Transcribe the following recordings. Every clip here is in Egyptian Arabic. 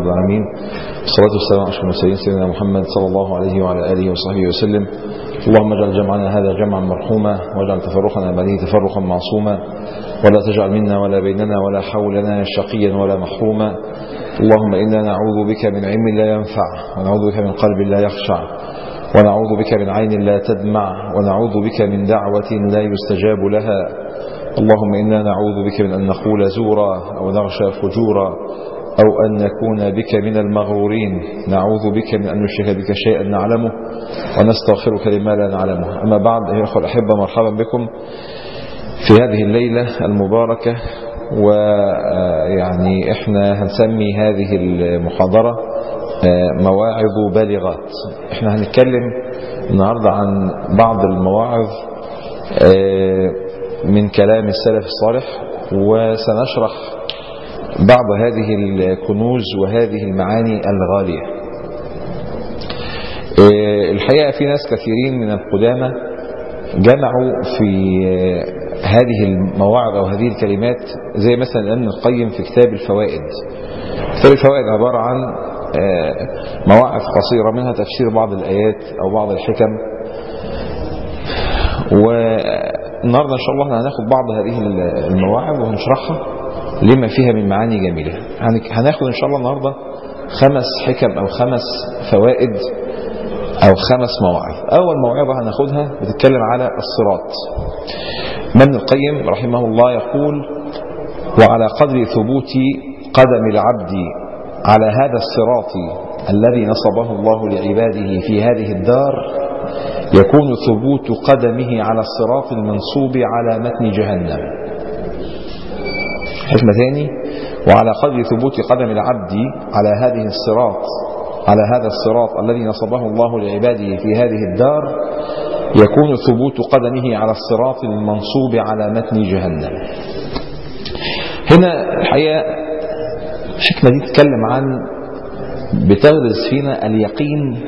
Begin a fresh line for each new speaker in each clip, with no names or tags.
العالمين الصلاة والسلام على أشرف المرسلين سيدنا محمد صلى الله عليه وعلى آله وصحبه وسلم اللهم اجعل جمعنا هذا جمعا مرحوما واجعل تفرقنا بعده تفرقا معصوما ولا تجعل منا ولا بيننا ولا حولنا شقيا ولا محروما اللهم إنا نعوذ بك من علم لا ينفع ونعوذ بك من قلب لا يخشع ونعوذ بك من عين لا تدمع ونعوذ بك من دعوة لا يستجاب لها اللهم إنا نعوذ بك من أن نقول زورا أو نغشى فجورا أو أن نكون بك من المغرورين نعوذ بك من أن نشرك بك شيئا نعلمه ونستغفرك لما لا نعلمه أما بعد أيها الأخوة الأحبة مرحبا بكم في هذه الليلة المباركة ويعني احنا هنسمي هذه المحاضرة مواعظ بالغات احنا هنتكلم النهاردة عن بعض المواعظ من كلام السلف الصالح وسنشرح بعض هذه الكنوز وهذه المعاني الغالية الحقيقة في ناس كثيرين من القدامى جمعوا في هذه المواعظ أو هذه الكلمات زي مثلا ابن القيم في كتاب الفوائد كتاب الفوائد عبارة عن مواعظ قصيرة منها تفسير بعض الآيات أو بعض الحكم والنهاردة إن شاء الله هناخد بعض هذه المواعظ وهنشرحها لما فيها من معاني جميلة هناخد إن شاء الله النهاردة خمس حكم أو خمس فوائد أو خمس مواعظ أول موعظة هناخدها بتتكلم على الصراط من القيم رحمه الله يقول وعلى قدر ثبوت قدم العبد على هذا الصراط الذي نصبه الله لعباده في هذه الدار يكون ثبوت قدمه على الصراط المنصوب على متن جهنم حكمة ثاني وعلى قدر ثبوت قدم العبد على هذه الصراط على هذا الصراط الذي نصبه الله لعباده في هذه الدار يكون ثبوت قدمه على الصراط المنصوب على متن جهنم هنا الحقيقة الحكمة دي تتكلم عن بتغرس فينا اليقين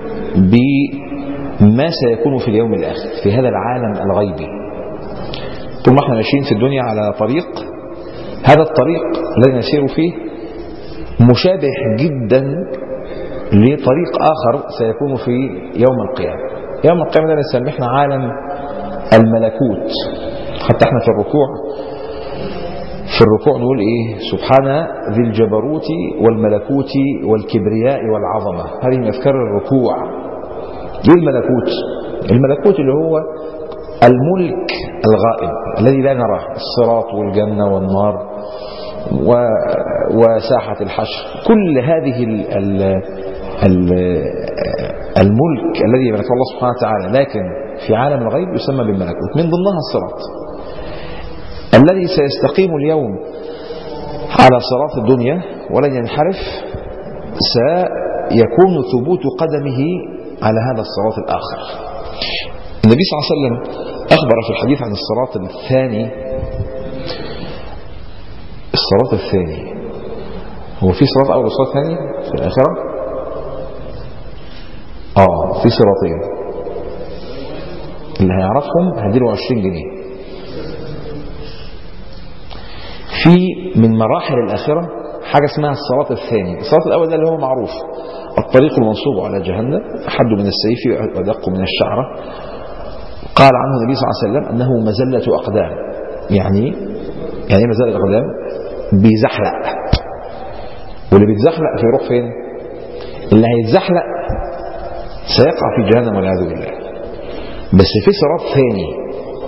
بما سيكون في اليوم الآخر في هذا العالم الغيبي طول ما احنا ماشيين في الدنيا على طريق هذا الطريق الذي نسير فيه مشابه جدا لطريق آخر سيكون في يوم القيامة يوم القيامة ده نسميه احنا عالم الملكوت حتى احنا في الركوع في الركوع نقول ايه سبحان ذي الجبروت والملكوت والكبرياء والعظمة هذه من أذكار الركوع ايه الملكوت الملكوت اللي هو الملك الغائب الذي لا نراه الصراط والجنة والنار و... وساحة الحشر كل هذه ال... ال... ال... الملك الذي يملكه الله سبحانه وتعالى لكن في عالم الغيب يسمى بالملكوت من ضمنها الصراط الذي سيستقيم اليوم على صراط الدنيا ولن ينحرف سيكون ثبوت قدمه على هذا الصراط الآخر النبي صلى الله عليه وسلم أخبر في الحديث عن الصراط الثاني الصراط الثاني هو في صراط أول وصراط ثاني في الآخرة آه في صراطين اللي هيعرفهم هديله 20 جنيه في من مراحل الآخرة حاجة اسمها الصراط الثاني الصراط الأول ده اللي هو معروف الطريق المنصوب على جهنم أحد من السيف ودق من الشعرة قال عنه النبي صلى الله عليه وسلم أنه مزلة أقدام يعني يعني مزلة أقدام بيزحلق واللي بيتزحلق فيروح فين اللي هيتزحلق سيقع في جهنم والعياذ بالله بس في صراط ثاني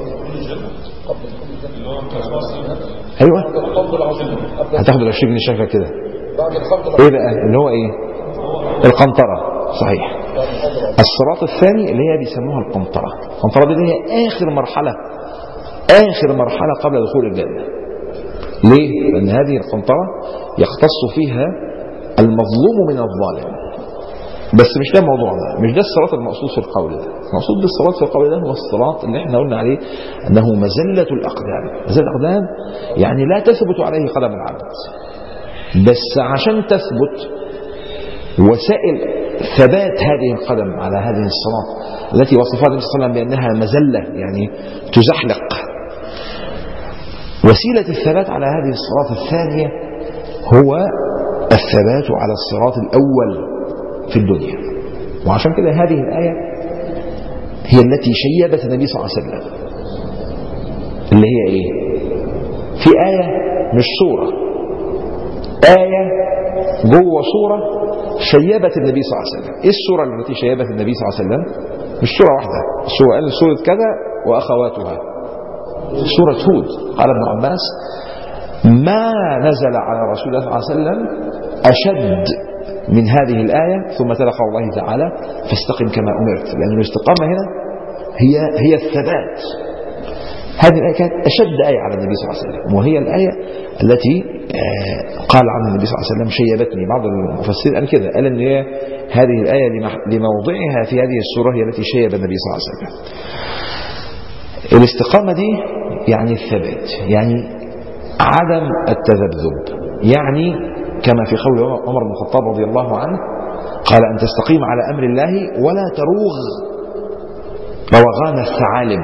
ايوه هتاخد ال 20 جنيه شكلك كده ايه بقى اللي هو ايه القنطره صحيح الصراط الثاني اللي هي بيسموها القنطره القنطره دي هي اخر مرحله اخر مرحله قبل دخول الجنه ليه لان هذه القنطره يختص فيها المظلوم من الظالم بس مش ده موضوعنا مش ده الصراط المقصود في القول ده المقصود بالصراط في القول ده هو الصراط اللي احنا قلنا عليه انه مزلة الاقدام مزلة الاقدام يعني لا تثبت عليه قدم العبد بس عشان تثبت وسائل ثبات هذه القدم على هذه الصراط التي وصفها النبي صلى الله عليه وسلم بانها مزلة يعني تزحلق وسيلة الثبات على هذه الصراط الثانية هو الثبات على الصراط الأول في الدنيا وعشان كده هذه الآية هي التي شيبت النبي صلى الله عليه وسلم اللي هي ايه في آية مش سورة آية جوه سورة شيبت النبي صلى الله عليه وسلم ايه السورة التي شيبت النبي صلى الله عليه وسلم مش سورة واحدة السورة قال سورة كذا وأخواتها سورة هود قال ابن عباس ما نزل على رسول الله صلى الله عليه وسلم أشد من هذه الآية ثم تلا قول الله تعالى فاستقم كما أمرت لأن الاستقامة هنا هي هي الثبات هذه الآية كانت أشد آية على النبي صلى الله عليه وسلم وهي الآية التي قال عنها النبي صلى الله عليه وسلم شيبتني بعض المفسرين قال كده قال ان هي هذه الآية لموضعها في هذه السورة هي التي شيب النبي صلى الله عليه وسلم الاستقامة دي يعني الثبات يعني عدم التذبذب يعني كما في قول عمر بن الخطاب رضي الله عنه قال أن تستقيم على أمر الله ولا تروغ روغان الثعالب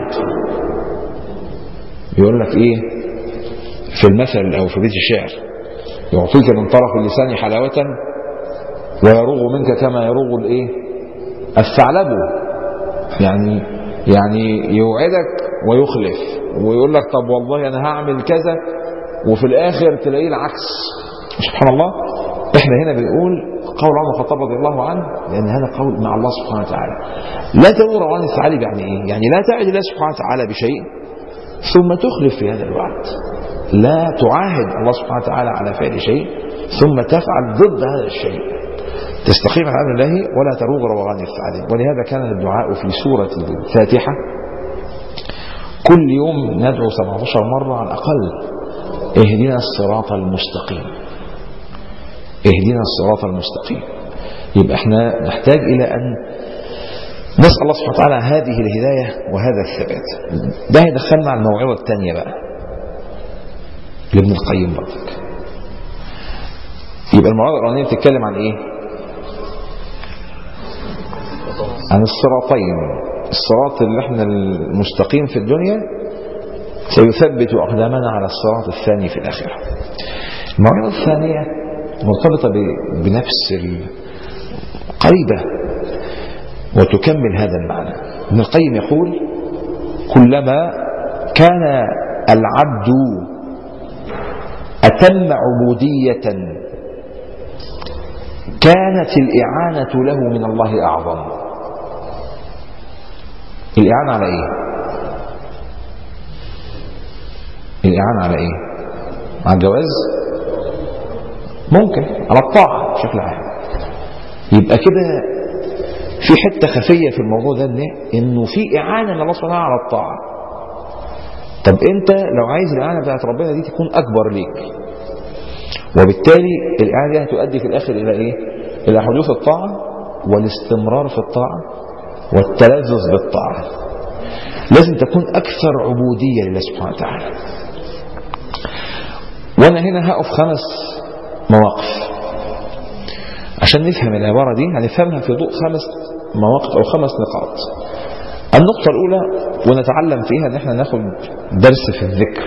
يقول لك إيه في المثل أو في بيت الشعر يعطيك من طرف اللسان حلاوة ويروغ منك كما يروغ الإيه الثعلب يعني يعني يوعدك ويخلف ويقول لك طب والله أنا هعمل كذا وفي الآخر تلاقيه العكس سبحان الله احنا هنا بنقول قول عمر الخطاب رضي الله عنه لان هذا قول مع الله سبحانه وتعالى لا تدور عن الثعالب يعني ايه يعني لا تعد الله سبحانه وتعالى بشيء ثم تخلف في هذا الوعد لا تعاهد الله سبحانه وتعالى على فعل شيء ثم تفعل ضد هذا الشيء تستقيم على امر الله ولا تروغ روغان الثعالب ولهذا كان الدعاء في سوره الفاتحه كل يوم ندعو 17 مره على الاقل اهدنا الصراط المستقيم اهدنا الصراط المستقيم يبقى احنا نحتاج الى ان نسال الله سبحانه وتعالى هذه الهدايه وهذا الثبات ده هيدخلنا على الموعظه الثانيه بقى لابن القيم برضك يبقى الموعظه الاولانيه بتتكلم عن ايه عن الصراطين الصراط اللي احنا المستقيم في الدنيا سيثبت أقدامنا على الصراط الثاني في الآخرة الموعظة الثانية مرتبطة بنفس قريبة وتكمل هذا المعنى ابن القيم يقول كلما كان العبد أتم عبودية كانت الإعانة له من الله أعظم الإعانة على إيه؟ الإعانة على إيه؟ على الجواز؟ ممكن على الطاعة بشكل عام يبقى كده في حتة خفية في الموضوع ده إن إنه في إعانة من الله سبحانه وتعالى على الطاعة طب أنت لو عايز الإعانة بتاعت ربنا دي تكون أكبر ليك وبالتالي الإعانة دي هتؤدي في الآخر إلى إيه؟ إلى حدوث الطاعة والاستمرار في الطاعة والتلذذ بالطاعة لازم تكون أكثر عبودية لله سبحانه وتعالى وأنا هنا هقف خمس مواقف عشان نفهم العبارة دي هنفهمها في ضوء خمس مواقف أو خمس نقاط النقطة الأولى ونتعلم فيها أن احنا ناخد درس في الذكر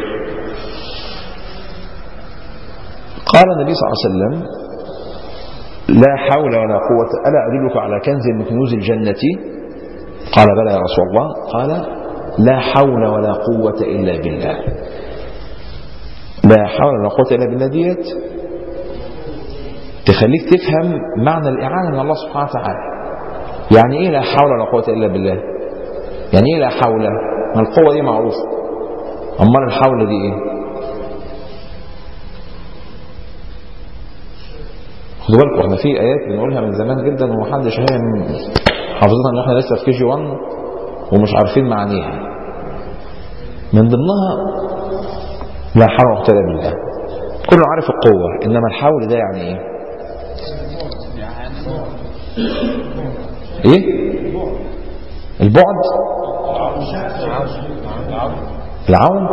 قال النبي صلى الله عليه وسلم لا حول ولا قوة ألا أدلك على كنز من كنوز الجنة قال بلى يا رسول الله قال لا حول ولا قوة إلا بالله لا حول ولا قوة إلا بالله ديت تخليك تفهم معنى الإعانة من الله سبحانه وتعالى يعني إيه لا حول ولا قوة إلا بالله يعني إيه لا حول ما القوة دي معروفة أمال الحول دي إيه خدوا بالكم احنا في ايات بنقولها من زمان جدا ومحدش فاهم حافظينها ان احنا لسه في كي جي 1 ومش عارفين معانيها من ضمنها لا حول ولا قوه الا بالله كله عارف القوه انما الحول ده يعني ايه ايه البعد العون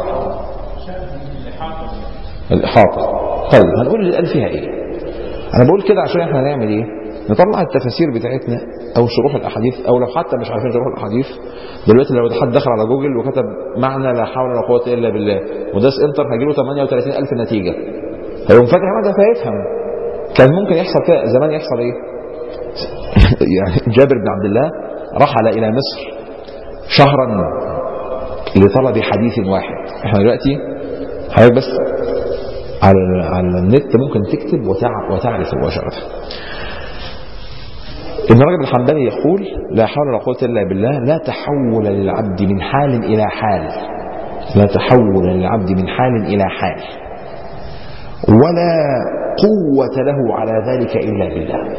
الاحاطه طيب هنقول اللي قال فيها ايه انا بقول كده عشان احنا نعمل ايه نطلع التفاسير بتاعتنا او شروح الاحاديث او لو حتى مش عارفين شروح الاحاديث دلوقتي لو حد دخل على جوجل وكتب معنى لا حول ولا قوه الا بالله وداس انتر هيجي له 38000 نتيجه هيقوم فاتح ماذا فيفهم كان ممكن يحصل كده زمان يحصل ايه يعني جابر بن عبد الله رحل الى مصر شهرا لطلب حديث واحد احنا دلوقتي حضرتك بس على على النت ممكن تكتب وتع- وتعرف مباشرة ابن رجب الحنبلي يقول لا حول ولا قوة إلا بالله لا تحول للعبد من حال إلى حال لا تحول للعبد من حال إلى حال ولا قوة له على ذلك إلا بالله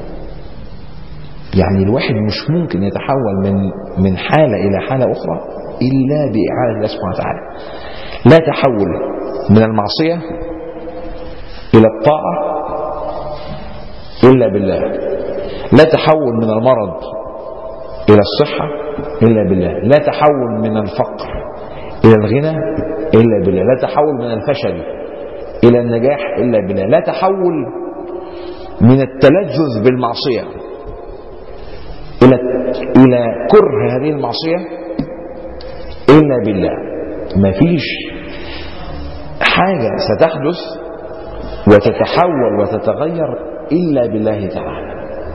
يعني الواحد مش ممكن يتحول من من حالة إلى حالة أخرى إلا بإعانة الله سبحانه وتعالى لا تحول من المعصية إلى الطاعة إلا بالله لا تحول من المرض إلى الصحة إلا بالله لا تحول من الفقر إلى الغنى إلا بالله لا تحول من الفشل إلى النجاح إلا بالله لا تحول من التلذذ بالمعصية إلى إلى كره هذه المعصية إلا بالله ما فيش حاجة ستحدث وتتحول وتتغير إلا بالله تعالى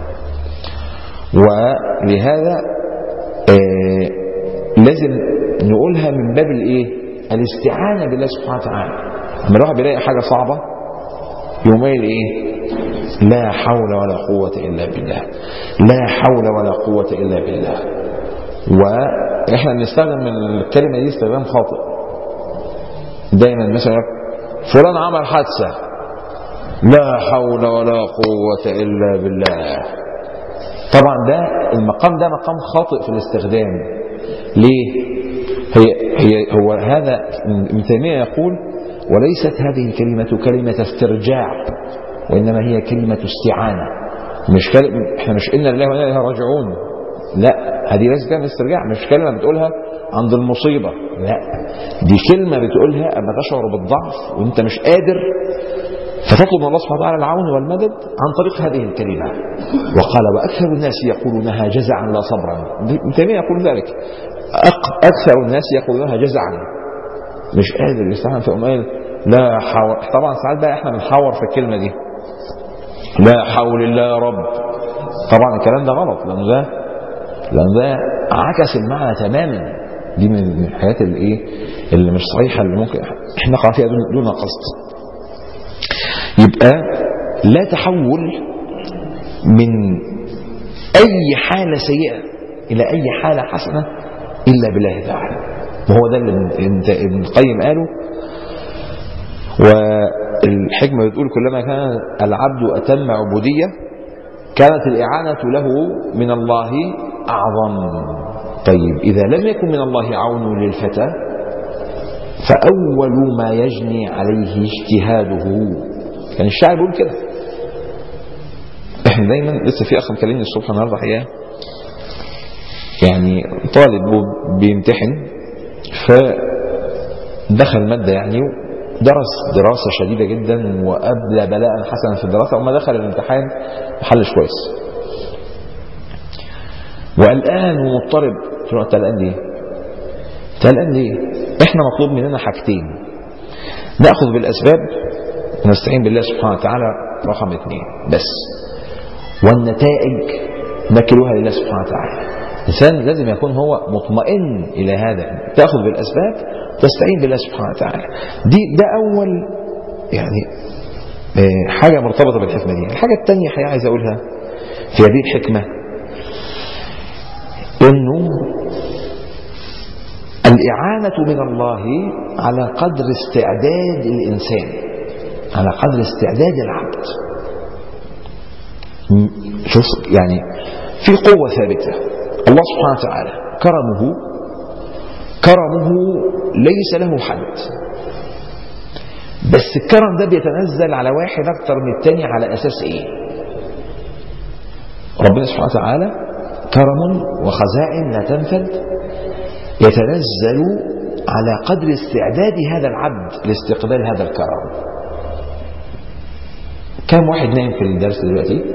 ولهذا آه لازم نقولها من باب الايه الاستعانة بالله سبحانه وتعالى لما الواحد بيلاقي حاجة صعبة يقوم قايل ايه لا حول ولا قوة إلا بالله لا حول ولا قوة إلا بالله وإحنا بنستخدم الكلمة دي استخدام خاطئ دايما مثلا فلان عمل حادثة لا حول ولا قوة إلا بالله طبعا ده المقام ده مقام خاطئ في الاستخدام ليه هي, هي هو هذا ابن تيمية يقول وليست هذه الكلمة كلمة استرجاع وإنما هي كلمة استعانة مش كلمة احنا مش إنا لله وإنا إليه راجعون لا هذه ليست كلمة استرجاع مش كلمة بتقولها عند المصيبة لا دي كلمة بتقولها أما تشعر بالضعف وأنت مش قادر فتطلب من الله سبحانه وتعالى العون والمدد عن طريق هذه الكلمة وقال وأكثر الناس يقولونها جزعا لا صبرا ابن تيمية يقول ذلك أكثر الناس يقولونها جزعا مش قادر يستحمل فيقوم قايل لا حول طبعا ساعات بقى احنا بنحور في الكلمة دي لا حول الله يا رب طبعا الكلام ده غلط لأنه ده لأنه ده عكس المعنى تماما دي من الحاجات اللي ايه اللي مش صحيحة اللي ممكن احنا نقع فيها دون, دون قصد يبقى لا تحول من أي حالة سيئة إلى أي حالة حسنة إلا بالله تعالى وهو ده اللي ابن القيم قاله والحكمة بتقول كلما كان العبد أتم عبودية كانت الإعانة له من الله أعظم طيب إذا لم يكن من الله عون للفتى فأول ما يجني عليه اجتهاده كان الشاعر بيقول كده احنا دايما لسه في اخ مكلمني الصبح النهارده حقيقه يعني طالب بيمتحن فدخل ماده يعني درس دراسه شديده جدا وابلى بلاء حسنا في الدراسه وما دخل الامتحان ما حلش كويس وقلقان ومضطرب قلت له انت قلقان ليه؟ انت قلقان ليه؟ احنا مطلوب مننا حاجتين ناخذ بالاسباب ونستعين بالله سبحانه وتعالى رقم اثنين بس والنتائج نكلها لله سبحانه وتعالى الإنسان لازم يكون هو مطمئن إلى هذا تأخذ بالأسباب تستعين بالله سبحانه وتعالى دي ده أول يعني حاجة مرتبطة بالحكمة دي الحاجة الثانية حاجة عايز أقولها في هذه الحكمة إنه الإعانة من الله على قدر استعداد الإنسان على قدر استعداد العبد شوف يعني في قوة ثابتة الله سبحانه وتعالى كرمه كرمه ليس له حد بس الكرم ده بيتنزل على واحد أكتر من التاني على أساس إيه ربنا سبحانه وتعالى كرم وخزائن لا تنفد يتنزل على قدر استعداد هذا العبد لاستقبال هذا الكرم كم واحد نايم في الدرس دلوقتي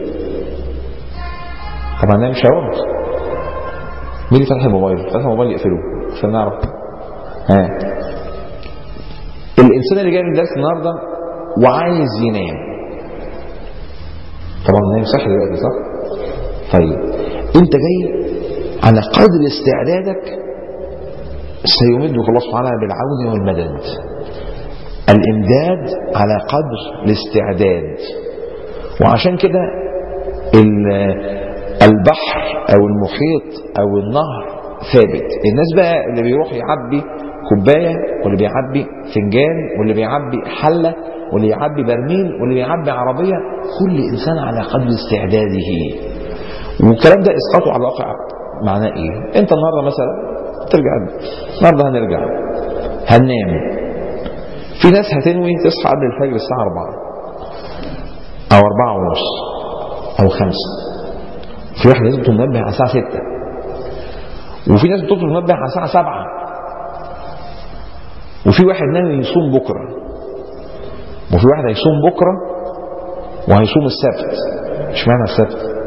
طبعا نايم شباب مين اللي فتح الموبايل فتح الموبايل يقفله عشان نعرف ها الانسان اللي جاي من الدرس النهارده وعايز ينام طبعا النايم صح دلوقتي صح طيب انت جاي على قدر استعدادك سيمدك الله سبحانه بالعون والمدد الامداد على قدر الاستعداد وعشان كده البحر او المحيط او النهر ثابت الناس بقى اللي بيروح يعبي كوبايه واللي بيعبي فنجان واللي بيعبي حله واللي يعبي برميل واللي بيعبي عربيه كل انسان على قدر استعداده والكلام ده اسقاطه على الواقع معناه ايه انت النهارده مثلا ترجع النهارده هنرجع هننام في ناس هتنوي تصحى قبل الفجر الساعه 4 او 4 ونص او 5 في واحد لازم تنبه على الساعه 6 وفي ناس بتطلب منبه على الساعه 7 وفي واحد ناوي يصوم بكره وفي واحد هيصوم بكره وهيصوم السبت اشمعنى السبت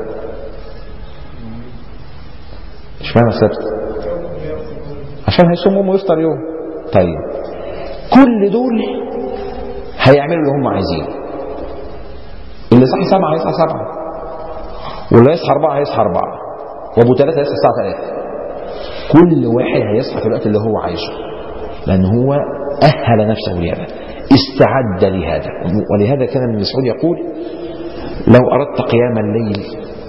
اشمعنى السبت عشان هيصوم يوم ويفطر يوم طيب كل دول هيعملوا اللي هم عايزينه اللي صحي سبعة هيصحى سبعة واللي هيصحى أربعة هيصحى أربعة وأبو ثلاثة هيصحى الساعة ثلاثة كل واحد هيصحى في الوقت اللي هو عايزه لأن هو أهل نفسه لهذا استعد لهذا ولهذا كان ابن مسعود يقول لو أردت قيام الليل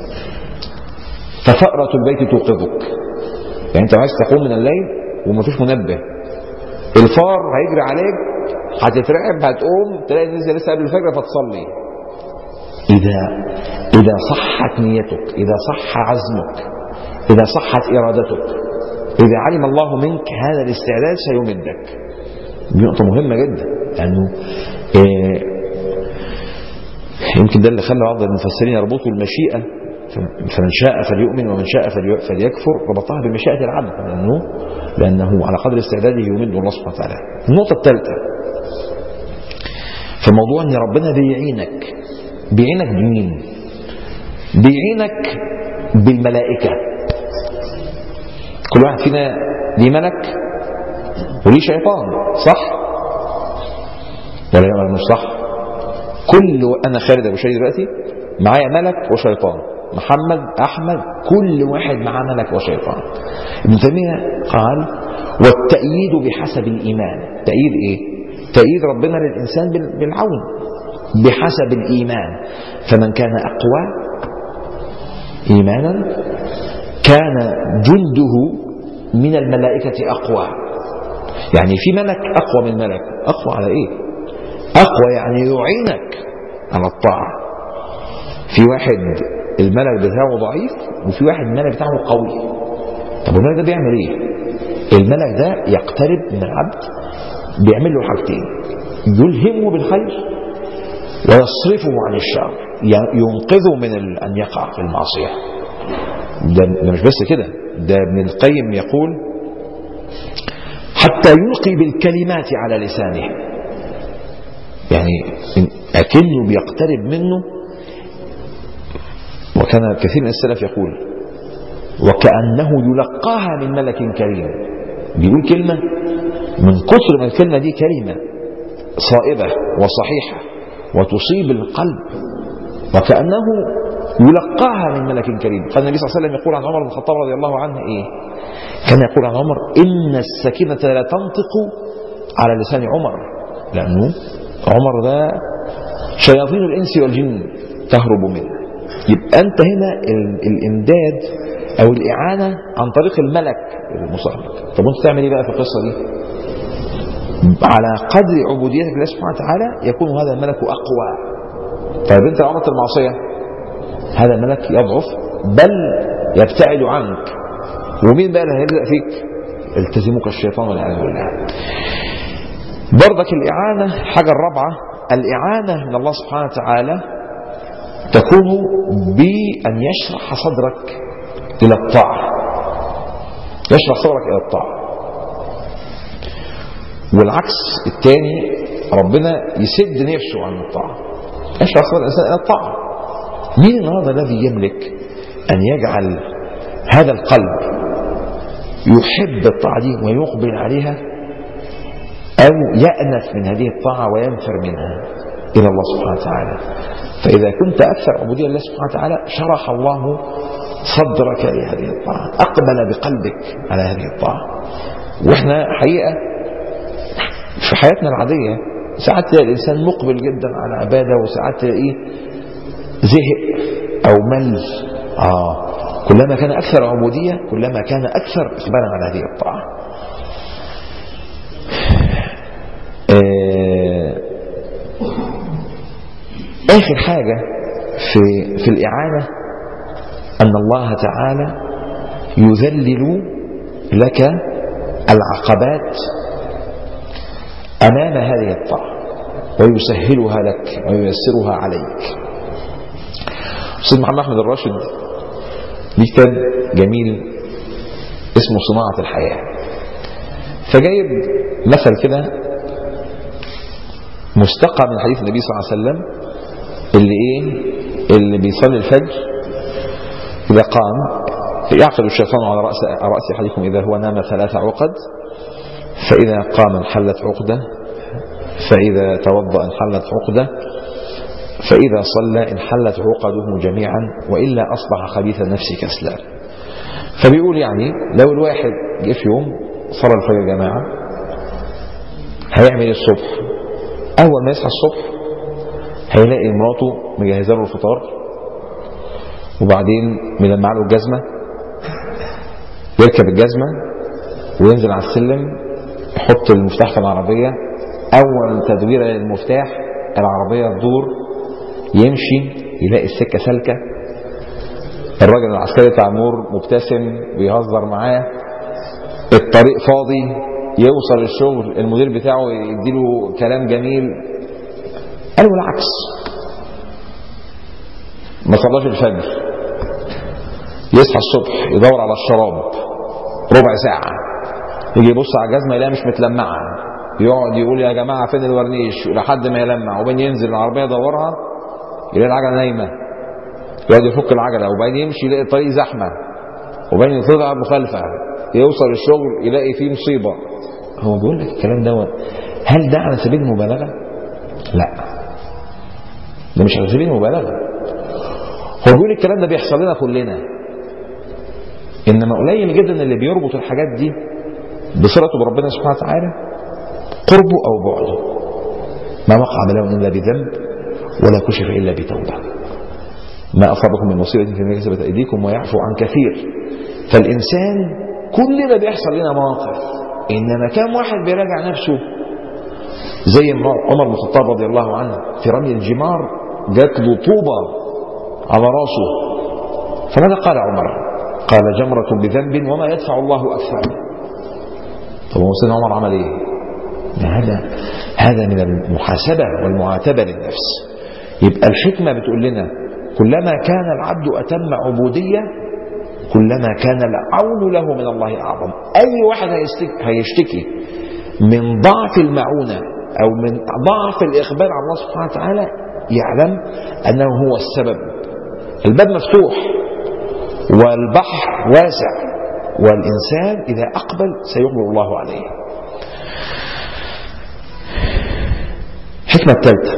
ففأرة البيت توقظك يعني أنت عايز تقوم من الليل ومفيش منبه الفار هيجري عليك هتترعب هتقوم تلاقي نزل لسه قبل الفجر فتصلي إذا إذا صحت نيتك إذا صح عزمك إذا صحت إرادتك إذا علم الله منك هذا الاستعداد سيمدك دي نقطة مهمة جدا لأنه إيه يمكن ده اللي خلى بعض المفسرين يربطوا المشيئة فمن شاء فليؤمن ومن شاء فليكفر ربطها بمشيئة العبد لأنه لأنه على قدر استعداده يمد الله سبحانه وتعالى النقطة الثالثة في موضوع أن ربنا بيعينك بيعينك بمين بيعينك بالملائكة كل واحد فينا ليه ملك وليه شيطان صح ولا مش صح كل انا خالد ابو شيخ دلوقتي معايا ملك وشيطان محمد احمد كل واحد معاه ملك وشيطان ابن تيميه قال والتأييد بحسب الإيمان تأييد إيه؟ تأييد ربنا للإنسان بالعون بحسب الإيمان فمن كان أقوى إيمانا كان جنده من الملائكة أقوى يعني في ملك أقوى من ملك أقوى على إيه أقوى يعني يعينك على الطاعة في واحد الملك بتاعه ضعيف وفي واحد الملك بتاعه قوي طب الملك ده بيعمل ايه الملك ده يقترب من العبد بيعمل له حاجتين يلهمه بالخير ويصرفه عن الشر ينقذه من أن يقع في المعصية ده, ده مش بس كده ده ابن القيم يقول حتى يلقي بالكلمات على لسانه يعني أكنه بيقترب منه وكان كثير من السلف يقول وكأنه يلقاها من ملك كريم بيقول كلمة من كثر ما الكلمة دي كلمة صائبة وصحيحة وتصيب القلب وكأنه يلقاها من ملك كريم قال النبي صلى الله عليه وسلم يقول عن عمر بن الخطاب رضي الله عنه ايه كان يقول عن عمر ان السكينة لا تنطق على لسان عمر لانه عمر ده شياطين الانس والجن تهرب منه يبقى انت هنا الامداد او الاعانة عن طريق الملك المصرف طب وانت تعمل ايه بقى في القصة دي على قدر عبوديتك لله سبحانه وتعالى يكون هذا الملك اقوى طيب انت لو عملت المعصيه هذا الملك يضعف بل يبتعد عنك ومين بقى اللي هيلزق فيك التزمك الشيطان والعياذ بالله برضك الإعانة حاجة الرابعة الإعانة من الله سبحانه وتعالى تكون بأن يشرح صدرك إلى الطاعة يشرح صدرك إلى الطاعة والعكس الثاني ربنا يسد نفسه عن الطاعة يشرح صدر الإنسان إلى الطاعة مين النهارده الذي يملك أن يجعل هذا القلب يحب الطاعة دي ويقبل عليها أو يأنف من هذه الطاعة وينفر منها إلى الله سبحانه وتعالى فإذا كنت أكثر عبودية لله سبحانه وتعالى شرح الله صدرك لهذه الطاعة أقبل بقلبك على هذه الطاعة وإحنا حقيقة في حياتنا العادية ساعات تلاقي الإنسان مقبل جدا على عبادة وساعات تلاقيه زهق أو مل آه كلما كان أكثر عبودية كلما كان أكثر إقبالا على هذه الطاعة آه آخر حاجة في في الإعانة أن الله تعالى يذلل لك العقبات أمام هذه الطاعة ويسهلها لك وييسرها عليك أستاذ محمد أحمد الراشد ليه كتاب جميل اسمه صناعة الحياة فجايب مثل كده مستقى من حديث النبي صلى الله عليه وسلم اللي ايه اللي بيصلي الفجر إذا قام يعقد الشيطان على رأس رأس أحدكم إذا هو نام ثلاث عقد فإذا قام انحلت عقدة فإذا توضأ انحلت عقدة فإذا صلى انحلت عقده جميعا وإلا أصبح خبيث النفس كسلان فبيقول يعني لو الواحد جه في يوم صلى الفجر يا جماعة هيعمل الصبح أول ما يصحى الصبح هيلاقي مراته مجهزة له الفطار وبعدين ملمع له الجزمة يركب الجزمة وينزل على السلم يحط المفتاح في العربية أول تدويرة للمفتاح العربية تدور يمشي يلاقي السكة سالكة الراجل العسكري بتاع النور مبتسم بيهزر معاه الطريق فاضي يوصل الشغل المدير بتاعه يديله كلام جميل قالوا العكس ما صلاش الفجر يصحى الصبح يدور على الشراب ربع ساعة يجي يبص على الجزمة يلاقيها مش متلمعة يقعد يقول يا جماعة فين الورنيش لحد ما يلمع وبين ينزل العربية يدورها يلاقي العجلة نايمة يقعد يفك العجلة وبعدين يمشي يلاقي الطريق زحمة وبعدين يطلع مخالفة يوصل الشغل يلاقي فيه مصيبة هو بيقول لك الكلام دوت هل ده على سبيل المبالغة؟ لا ده مش على سبيل المبالغة هو بيقول الكلام ده بيحصل لنا كلنا إنما قليل جدا اللي بيربط الحاجات دي بصلته بربنا سبحانه وتعالى قربه أو بعده ما وقع بلاء إلا بذنب ولا كشف إلا بتوبة ما أصابكم من مصيبة في كسبت أيديكم ويعفو عن كثير فالإنسان كلنا بيحصل لنا مواقف إنما كم واحد بيراجع نفسه زي عمر بن الخطاب رضي الله عنه في رمي الجمار جات له طوبة على راسه فماذا قال عمر قال جمرة بذنب وما يدفع الله أكثر طب هو سيدنا عمر عمل ايه هذا هذا من المحاسبة والمعاتبة للنفس يبقى الحكمة بتقول لنا كلما كان العبد أتم عبودية كلما كان العون له من الله أعظم أي واحد هيشتكي, هيشتكي من ضعف المعونة أو من ضعف الإقبال على الله سبحانه وتعالى يعلم أنه هو السبب الباب مفتوح والبحر واسع والإنسان إذا أقبل سيقبل الله عليه الحكمة الثالثة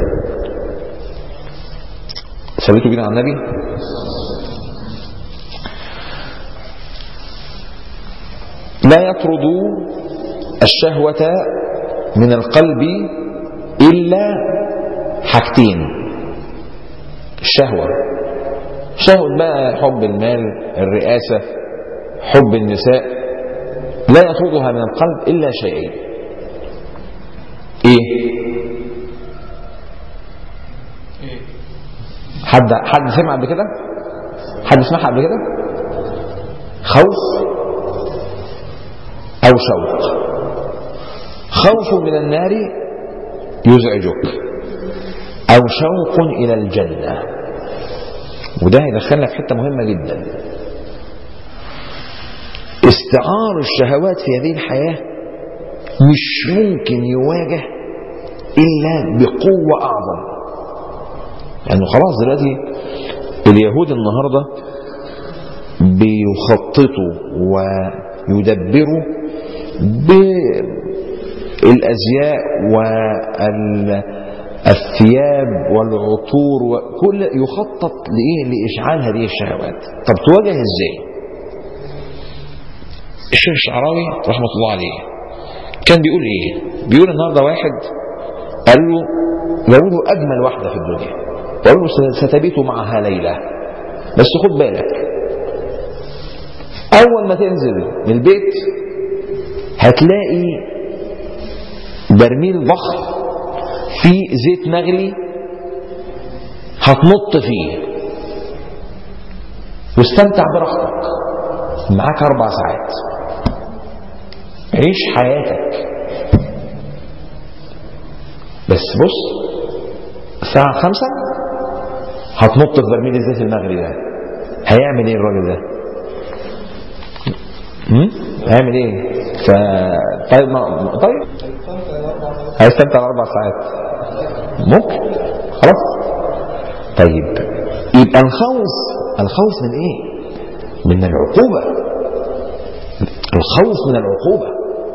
صليتوا بنا على النبي لا يطرد الشهوة من القلب إلا حاجتين الشهوة شهوة بقى حب المال الرئاسة حب النساء لا يطردها من القلب إلا شيئين إيه حد حد سمع قبل كده حد سمعها قبل كده خوف أو شوق خوف من النار يزعجك أو شوق إلى الجنة وده هيدخلنا في حتة مهمة جدا استعار الشهوات في هذه الحياة مش ممكن يواجه إلا بقوة أعظم لأنه يعني خلاص دلوقتي اليهود النهاردة بيخططوا ويدبروا بالأزياء الثياب والعطور وكل يخطط لإيه لإشعال هذه الشهوات طب تواجه إزاي الشيخ الشعراوي رحمة الله عليه كان بيقول إيه بيقول النهاردة واحد قال له جابوا له أجمل واحدة في الدنيا وقال له ستبيت معها ليلة بس خد بالك أول ما تنزل من البيت هتلاقي برميل ضخم فيه زيت مغلي هتنط فيه واستمتع براحتك معاك أربع ساعات عيش حياتك بس بص الساعة خمسة هتنط في برميل الزيت المغلي ده هيعمل ايه الراجل ده؟ هم؟ هيعمل ايه؟ ف طيب ما... طيب هيستمتع اربع ساعات ممكن خلاص طيب يبقى الخوف الخوف من ايه؟ من العقوبة الخوف من العقوبة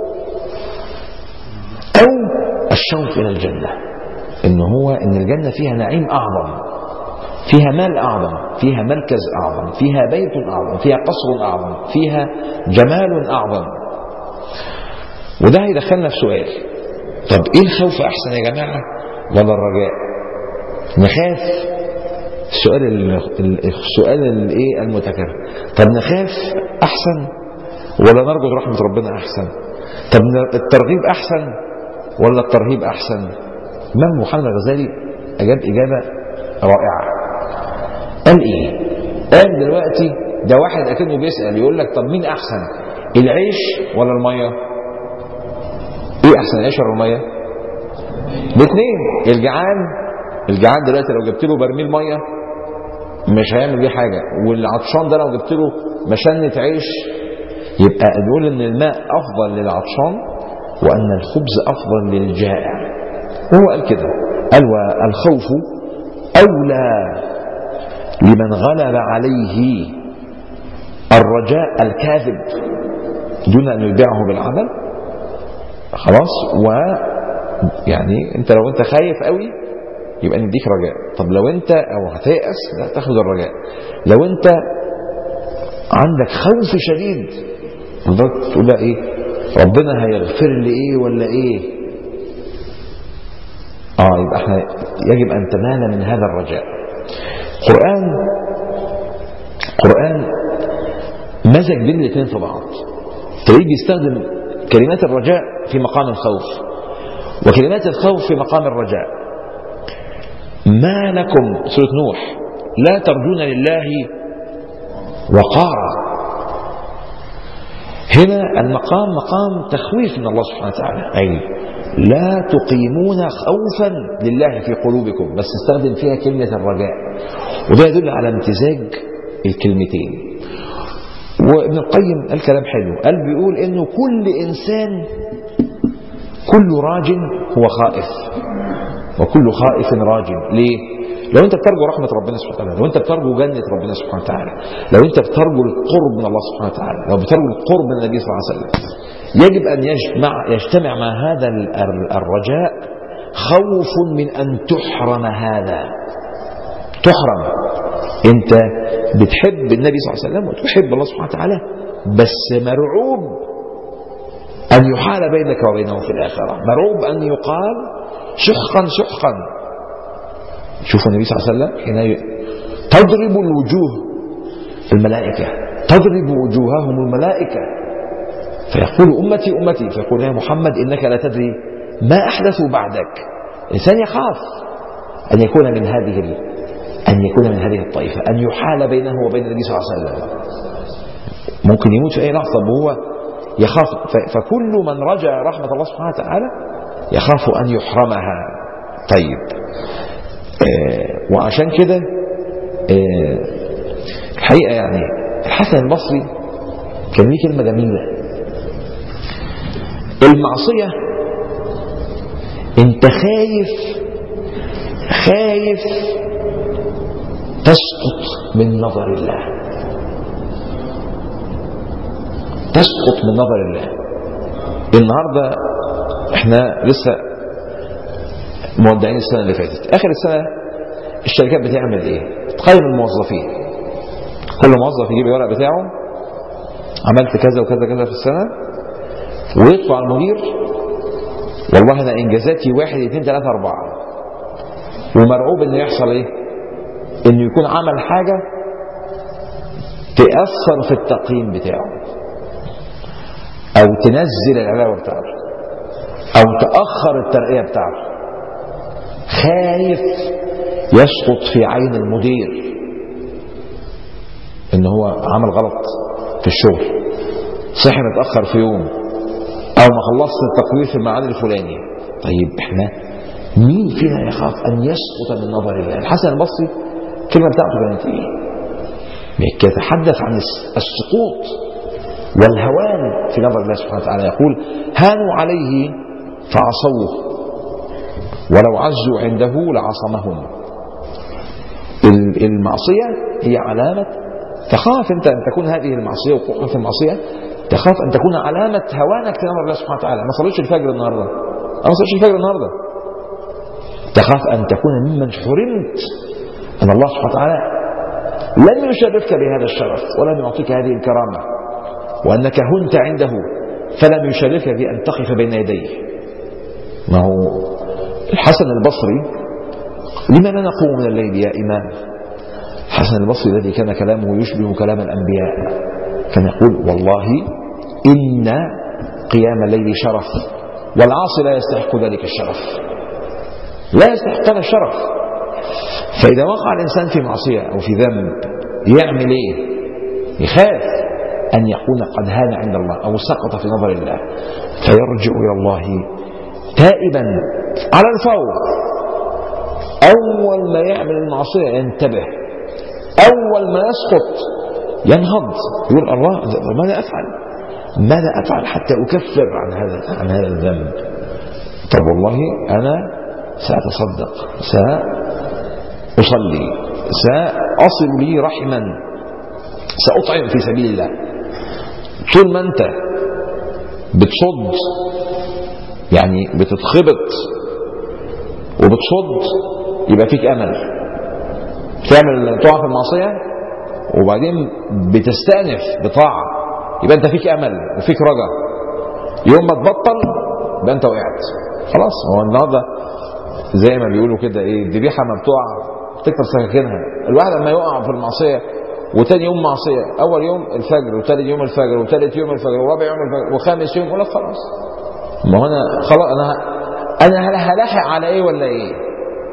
أو الشوق إلى الجنة إن هو إن الجنة فيها نعيم أعظم فيها مال أعظم فيها مركز أعظم فيها بيت أعظم فيها قصر أعظم فيها جمال أعظم وده هيدخلنا في سؤال طب إيه الخوف أحسن يا جماعة ولا الرجاء نخاف السؤال السؤال الايه المتكرر طب نخاف احسن ولا نرجو رحمه ربنا احسن طب الترغيب احسن ولا الترهيب احسن الامام محمد الغزالي اجاب اجابه رائعه قال ايه قال دلوقتي ده واحد اكنه بيسال يقول لك طب مين احسن العيش ولا الميه ايه احسن العيش ولا الميه الاثنين الجعان الجعان دلوقتي لو جبت له برميل ميه مش هيعمل بيه حاجه والعطشان ده لو جبت له مشنه عيش يبقى نقول ان الماء افضل للعطشان وان الخبز افضل للجائع هو قال كده قال والخوف اولى لمن غلب عليه الرجاء الكاذب دون ان يتبعه بالعمل خلاص و يعني انت لو انت خايف قوي يبقى نديك رجاء طب لو انت او هتيأس لا تاخد الرجاء لو انت عندك خوف شديد حضرتك تقول لا ايه ربنا هيغفر لي ايه ولا ايه اه يبقى احنا يجب ان تنال من هذا الرجاء قرآن قرآن مزج بين الاثنين في بعض تلاقيه بيستخدم كلمات الرجاء في مقام الخوف وكلمات الخوف في مقام الرجاء ما لكم سورة نوح لا ترجون لله وقارا هنا المقام مقام تخويف من الله سبحانه وتعالى أي لا تقيمون خوفا لله في قلوبكم بس استخدم فيها كلمة الرجاء وده يدل على امتزاج الكلمتين وابن القيم قال كلام حلو قال بيقول انه كل انسان كل راج هو خائف وكل خائف راج ليه لو انت بترجو رحمة ربنا سبحانه وتعالى لو انت بترجو جنة ربنا سبحانه وتعالى لو انت بترجو القرب من الله سبحانه وتعالى لو بترجو القرب من النبي صلى الله عليه وسلم يجب أن يجمع يجتمع مع هذا الرجاء خوف من أن تحرم هذا تحرم انت بتحب النبي صلى الله عليه وسلم وتحب الله سبحانه وتعالى بس مرعوب أن يحال بينك وبينه في الآخرة مرعوب أن يقال شحقا شحقا شوفوا النبي صلى الله عليه وسلم حين تضرب الوجوه الملائكة تضرب وجوههم الملائكة فيقول أمتي أمتي فيقول يا محمد إنك لا تدري ما أحدثوا بعدك الإنسان يخاف أن يكون من هذه أن يكون من هذه الطائفة أن يحال بينه وبين النبي صلى الله عليه وسلم ممكن يموت في أي لحظة وهو يخاف فكل من رجع رحمة الله سبحانه وتعالى يخاف أن يحرمها طيب آه وعشان كده آه الحقيقة يعني الحسن البصري كان ليه كلمة جميلة المعصية انت خايف خايف تسقط من نظر الله تسقط من نظر الله النهاردة احنا لسه مودعين السنة اللي فاتت آخر السنة الشركات بتعمل إيه تقيم الموظفين كل موظف يجيب الورق بتاعه عملت كذا وكذا كذا في السنة ويطلع المدير والله أنا إنجازاتي واحد اثنين ثلاثة أربعة ومرعوب إنه يحصل إيه إنه يكون عمل حاجة تأثر في التقييم بتاعه أو تنزل العلاوة بتاعته أو تأخر الترقية بتاعته خايف يسقط في عين المدير ان هو عمل غلط في الشغل صحي متأخر في يوم او ما خلصت التقرير في الميعاد الفلاني طيب احنا مين فينا يخاف ان يسقط من نظر الله الحسن البصري الكلمة بتاعته كانت ايه يتحدث عن السقوط والهوان في نظر الله سبحانه وتعالى يقول هانوا عليه فعصوه ولو عزوا عنده لعصمهم المعصية هي علامة تخاف أنت أن تكون هذه المعصية وقوعها في المعصية تخاف أن تكون علامة هوانك في نظر الله سبحانه وتعالى ما صليتش الفجر النهاردة أنا ما صليتش الفجر النهاردة تخاف أن تكون ممن حرمت أن الله سبحانه وتعالى لم يشرفك بهذا الشرف ولم يعطيك هذه الكرامة وأنك هنت عنده فلم يشرفك بأن تقف بين يديه ما هو الحسن البصري لما لا نقوم من الليل يا إمام الحسن البصري الذي كان كلامه يشبه كلام الأنبياء كان يقول والله إن قيام الليل شرف والعاصي لا يستحق ذلك الشرف لا يستحق هذا الشرف فإذا وقع الإنسان في معصية أو في ذنب يعمل إيه يخاف أن يكون قد هان عند الله أو سقط في نظر الله فيرجع إلى الله تائبا على الفور أول ما يعمل المعصية ينتبه أول ما يسقط ينهض يقول الله ماذا أفعل ماذا أفعل حتى أكفر عن هذا عن هذا الذنب طب والله أنا سأتصدق سأصلي سأصل لي رحما سأطعم في سبيل الله طول ما أنت بتصد يعني بتتخبط وبتصد يبقى فيك امل تعمل تقع في المعصيه وبعدين بتستأنف بطاعه يبقى انت فيك امل وفيك رجا يوم ما تبطل يبقى انت وقعت خلاص هو النهارده زي ما بيقولوا كده ايه الذبيحه ما بتقع تكتر سكاكينها الواحد لما يقع في المعصيه وتاني يوم معصيه اول يوم الفجر وتالت يوم الفجر وتالت يوم الفجر ورابع يوم الفجر وخامس يوم يقول لك خلاص ما هو انا خلاص انا انا هلاحق على ايه ولا ايه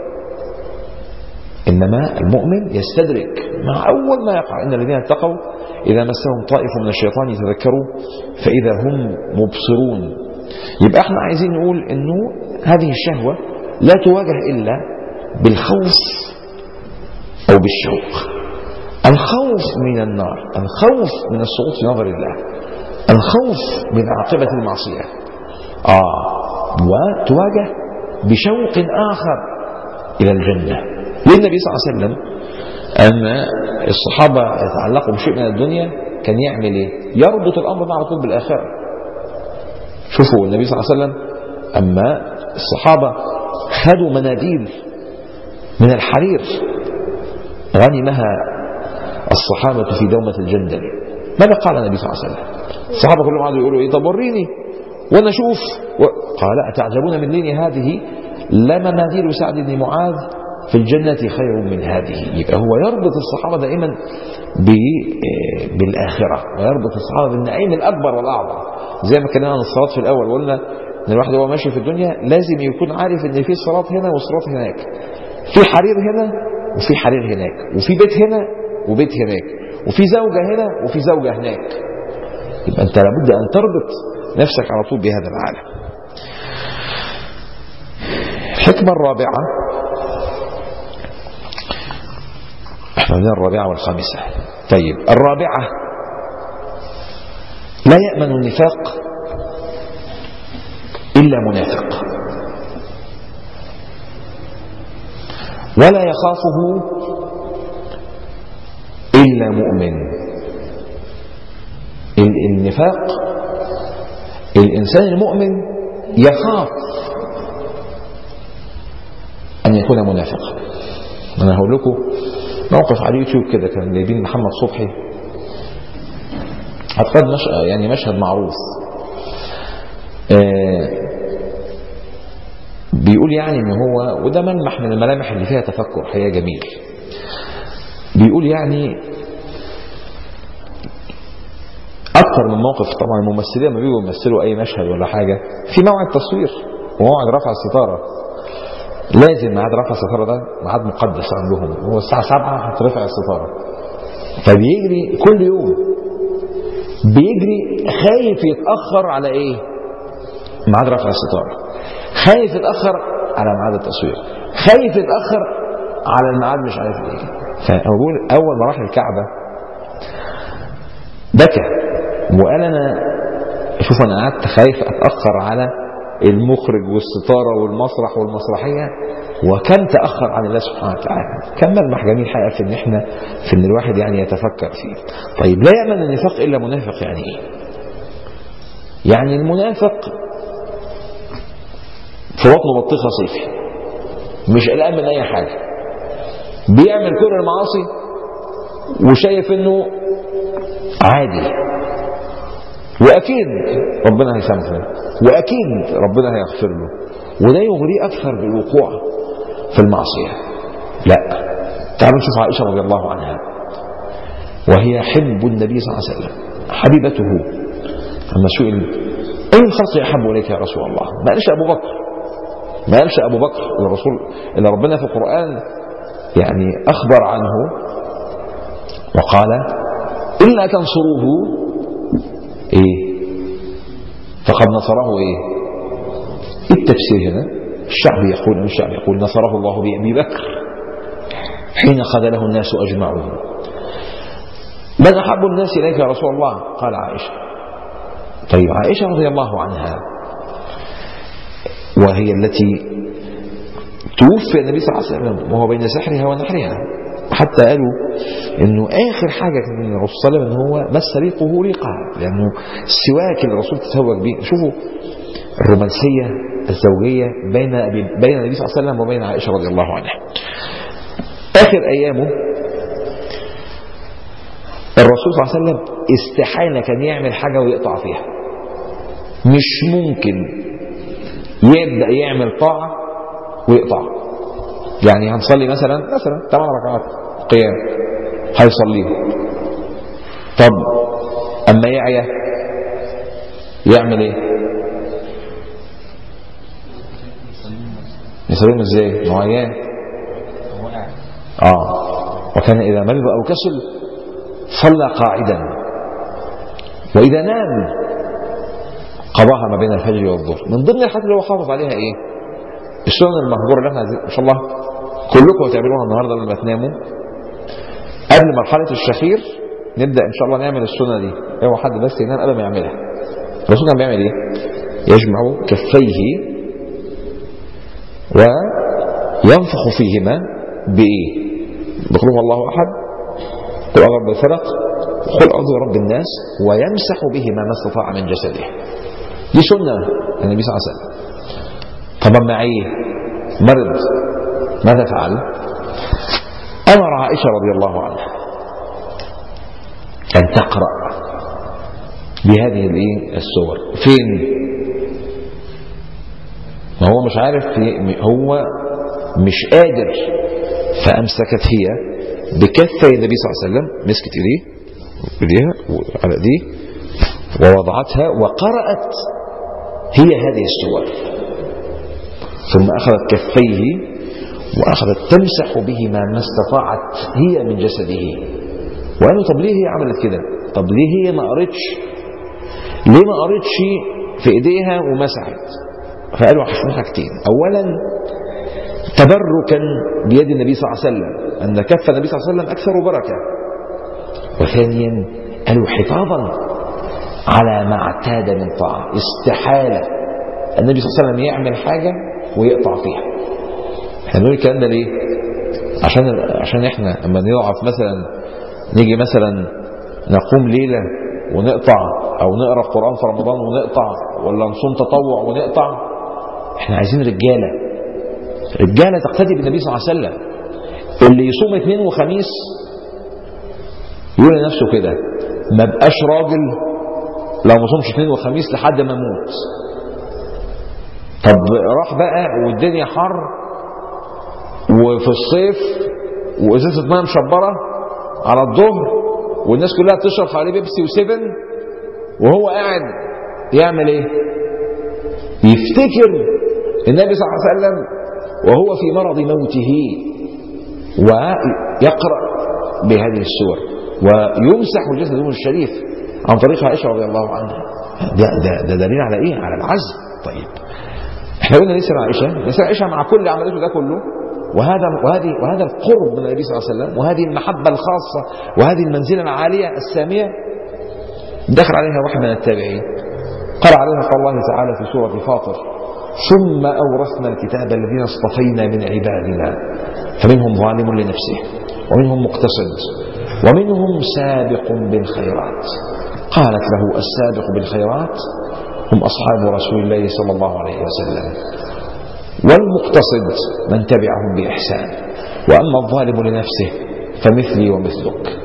انما المؤمن يستدرك مع اول ما يقع ان الذين اتقوا اذا مسهم طائف من الشيطان يتذكروا فاذا هم مبصرون يبقى احنا عايزين نقول انه هذه الشهوه لا تواجه الا بالخوف او بالشوق الخوف من النار الخوف من السقوط في نظر الله الخوف من عاقبه المعصيه آه وتواجه بشوق آخر إلى الجنة للنبي صلى الله عليه وسلم أن الصحابة يتعلقوا بشيء من الدنيا كان يعمل إيه؟ يربط الأمر ده على طول بالآخرة شوفوا النبي صلى الله عليه وسلم أما الصحابة خدوا مناديل من الحرير غنمها الصحابة في دومة الجندل ماذا قال النبي صلى الله عليه وسلم الصحابة كلهم قعدوا يقولوا إيه طب وريني وانا اشوف و... قال اتعجبون من دين هذه لمناديل سعد بن معاذ في الجنة خير من هذه يبقى هو يربط الصحابة دائما ب... بالآخرة ويربط الصحابة بالنعيم الأكبر والأعظم زي ما كنا عن الصلاة في الأول قلنا ان الواحد وهو ماشي في الدنيا لازم يكون عارف ان في صراط هنا وصراط هناك في حرير هنا وفي حرير هناك وفي بيت هنا وبيت هناك وفي زوجة هنا وفي زوجة هناك يبقى انت لابد ان تربط نفسك على طول بهذا العالم الحكمة الرابعة احنا عندنا الرابعة والخامسة طيب الرابعة لا يأمن النفاق إلا منافق ولا يخافه إلا مؤمن النفاق الإنسان المؤمن يخاف أن يكون منافقا أنا هقول لكم موقف على اليوتيوب كده كان جايبين محمد صبحي أعتقد مش يعني مشهد معروف آه بيقول يعني ان هو وده ملمح من الملامح اللي فيها تفكر حقيقه جميل بيقول يعني اكثر من موقف طبعا الممثلين لما بيجوا يمثلوا اي مشهد ولا حاجه في موعد تصوير وموعد رفع الستاره لازم ميعاد رفع الستاره ده ميعاد مقدس عندهم هو الساعه 7 هترفع الستاره فبيجري كل يوم بيجري خايف يتاخر على ايه ميعاد رفع الستاره خايف يتاخر على ميعاد التصوير خايف يتاخر على الميعاد مش عارف ايه فاقول اول ما راح الكعبه بكى وقال انا شوف انا قعدت خايف اتاخر على المخرج والستاره والمسرح والمسرحيه وكم تاخر عن الله سبحانه وتعالى كم ملمح جميل حقيقه في ان احنا في ان الواحد يعني يتفكر فيه طيب لا يامن النفاق الا منافق يعني ايه يعني المنافق في بطنه بطيخه صيفي مش قلقان من اي حاجه بيعمل كل المعاصي وشايف انه عادي واكيد ربنا هيسامحه واكيد ربنا هيغفر له وده يغريه اكثر بالوقوع في المعصيه لا تعالوا نشوف عائشه رضي الله عنها وهي حب النبي صلى الله عليه وسلم حبيبته لما سئل اي الخلق احب اليك يا رسول الله ما قالش ابو بكر ما قالش ابو بكر الرسول اللي ربنا في القران يعني اخبر عنه وقال الا تنصروه ايه فقد نصره ايه التفسير هنا الشعب يقول الشعب يقول نصره الله بأبي بكر حين خذله الناس أجمعون من أحب الناس إليك يا رسول الله قال عائشة طيب عائشة رضي الله عنها وهي التي توفي النبي صلى الله عليه وسلم وهو بين سحرها ونحرها حتى قالوا انه اخر حاجه كان الرسول صلى الله عليه وسلم ان هو مس ريقه ريقها لانه السواك اللي الرسول تسوق به شوفوا الرومانسيه الزوجيه بين بين النبي صلى الله عليه وسلم وبين عائشه رضي الله عنها. اخر ايامه الرسول صلى الله عليه وسلم استحاله كان يعمل حاجه ويقطع فيها. مش ممكن يبدا يعمل طاعه ويقطع. يعني هنصلي مثلا مثلا ثمان ركعات قيام هيصليهم طب اما يعيا يعمل ايه يصليهم ازاي ما هو عيان اه وكان اذا مرض او كسل صلى قاعدا واذا نام قضاها ما بين الفجر والظهر من ضمن الحاجات اللي هو حافظ عليها ايه السنن المهجوره اللي احنا ان شاء الله كلكم هتعملوها النهارده لما تناموا قبل مرحله الشخير نبدا ان شاء الله نعمل السنه دي اوعى حد بس ينام قبل ما يعملها الرسول كان بيعمل ايه يجمع كفيه وينفخ فيهما بايه بقول هو الله احد قل اعوذ برب الفلق قل اعوذ برب الناس ويمسح بهما ما استطاع من جسده دي سنه النبي صلى الله عليه وسلم طب معي مرض ماذا فعل أمر عائشة رضي الله عنها أن تقرأ بهذه السور فين ما هو مش عارف هو مش قادر فأمسكت هي بكفي النبي صلى الله عليه وسلم مسكت إيديه إيديها على إيديه ووضعتها وقرأت هي هذه السور ثم أخذت كفيه وأخذت تمسح بهما ما استطاعت هي من جسده وقالوا طب ليه هي عملت كده طب ليه هي ما قرتش ليه ما قرتش في ايديها ومسحت فقالوا عشان حاجتين اولا تبركا بيد النبي صلى الله عليه وسلم ان كف النبي صلى الله عليه وسلم اكثر بركه وثانيا قالوا حفاظا على ما اعتاد من طاعه استحاله النبي صلى الله عليه وسلم يعمل حاجه ويقطع فيها احنا بنقول الكلام ده ليه عشان عشان احنا لما نضعف مثلا نيجي مثلا نقوم ليله ونقطع او نقرا قران في رمضان ونقطع ولا نصوم تطوع ونقطع احنا عايزين رجاله رجالة تقتدي بالنبي صلى الله عليه وسلم اللي يصوم اثنين وخميس يقول لنفسه كده ما بقاش راجل لو ما صومش اثنين وخميس لحد ما اموت طب راح بقى والدنيا حر وفي الصيف وازازه ميه مشبره على الظهر والناس كلها بتشرب حواليه بيبسي وسيفن وهو قاعد يعمل ايه؟ يفتكر النبي صلى الله عليه وسلم وهو في مرض موته ويقرأ بهذه السور ويمسح جسده الشريف عن طريق عائشة رضي الله عنها ده, ده, ده دليل على ايه؟ على العزم طيب احنا قلنا نسأل عائشة نسأل عائشة مع كل عملته ده كله وهذا وهذه وهذا القرب من النبي صلى الله عليه وسلم وهذه المحبة الخاصة وهذه المنزلة العالية السامية دخل عليها واحد من التابعين قال عليها قال الله تعالى في سورة فاطر ثم أورثنا الكتاب الذين اصطفينا من عبادنا فمنهم ظالم لنفسه ومنهم مقتصد ومنهم سابق بالخيرات قالت له السابق بالخيرات هم أصحاب رسول الله صلى الله عليه وسلم والمقتصد من تبعهم بإحسان وأما الظالم لنفسه فمثلي ومثلك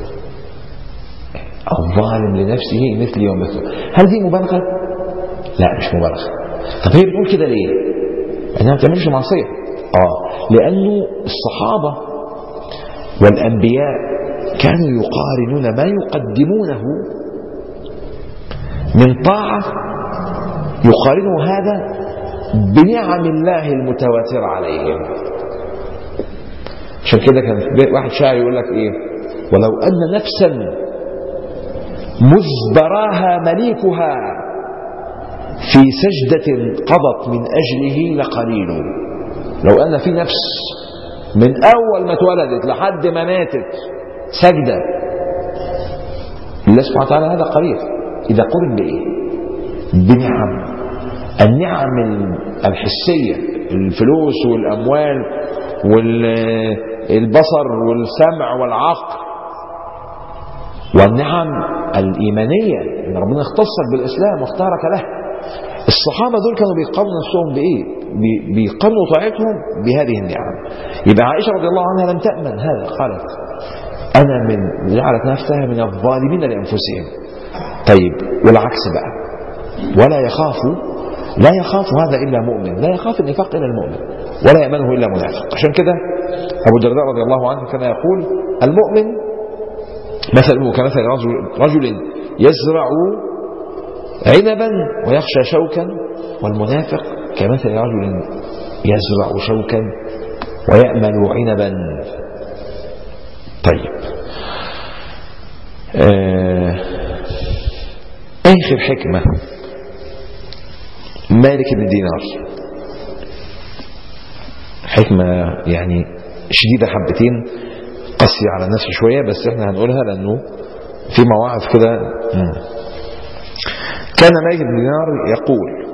الظالم لنفسه مثلي ومثلك هل دي مبالغة؟ لا مش مبالغة طب هي بتقول كده ليه؟ لأنها ما بتعملش معصية آه لأنه الصحابة والأنبياء كانوا يقارنون ما يقدمونه من طاعة يقارنه هذا بنعم الله المتواترة عليهم عشان كده كان واحد شاعر يقول لك ايه ولو ان نفسا مزبراها مليكها في سجدة قضت من أجله لقليل لو أن في نفس من أول ما اتولدت لحد ما ماتت سجدة الله سبحانه وتعالى هذا قليل إذا قرن بإيه؟ بنعم النعم الحسية الفلوس والأموال والبصر والسمع والعقل والنعم الإيمانية إن ربنا اختصك بالإسلام واختارك له الصحابة دول كانوا بيقارنوا نفسهم بإيه؟ بيقارنوا طاعتهم بهذه النعم يبقى عائشة رضي الله عنها لم تأمن هذا قالت أنا من جعلت نفسها من الظالمين لأنفسهم طيب والعكس بقى ولا يخاف لا يخاف هذا إلا مؤمن لا يخاف النفاق إلا المؤمن ولا يأمنه إلا منافق عشان كده أبو الدرداء رضي الله عنه كان يقول المؤمن مثله كمثل رجل, رجل يزرع عنبا ويخشى شوكا والمنافق كمثل رجل يزرع شوكا ويأمل عنبا طيب آه آخر حكمة مالك بن دينار حكمة يعني شديدة حبتين قاسية على الناس شوية بس احنا هنقولها لأنه في مواعظ كده كان مالك بن دينار يقول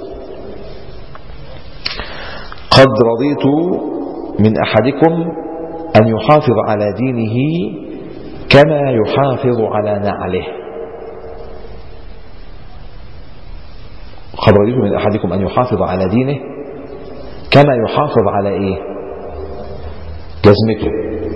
قد رضيت من أحدكم أن يحافظ على دينه كما يحافظ على نعله قد رضيت من أحدكم أن يحافظ على دينه كما يحافظ على إيه جزمته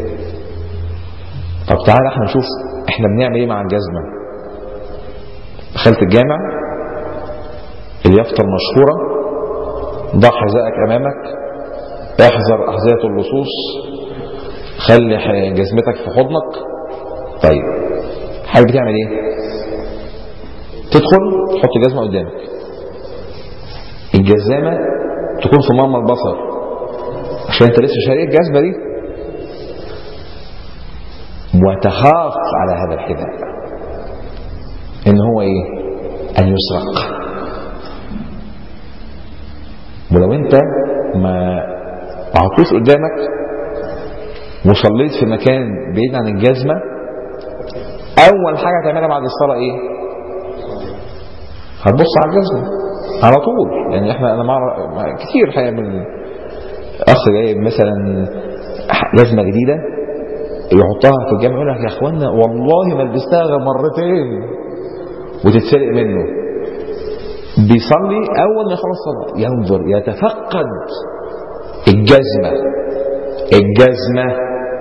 طب تعالى احنا نشوف احنا بنعمل ايه مع الجزمة دخلت الجامع اليافطة المشهورة ضع حذائك امامك احذر احذية اللصوص خلي جزمتك في حضنك طيب حضرتك بتعمل ايه تدخل تحط الجزمة قدامك الجزامة تكون في مرمى البصر عشان انت لسه شاري الجزمة دي وتخاف على هذا الحذاء ان هو ايه ان يسرق ولو انت ما عطوش قدامك وصليت في مكان بعيد عن الجزمة اول حاجة هتعملها بعد الصلاة ايه هتبص على الجزمة على طول يعني احنا انا مع كتير حقيقة من اخ جايب مثلا جزمة جديدة يحطها في الجامع يقول لك يا اخوانا والله ما لبستها غير مرتين وتتسرق منه بيصلي اول ما يخلص الصلاه ينظر يتفقد الجزمة الجزمة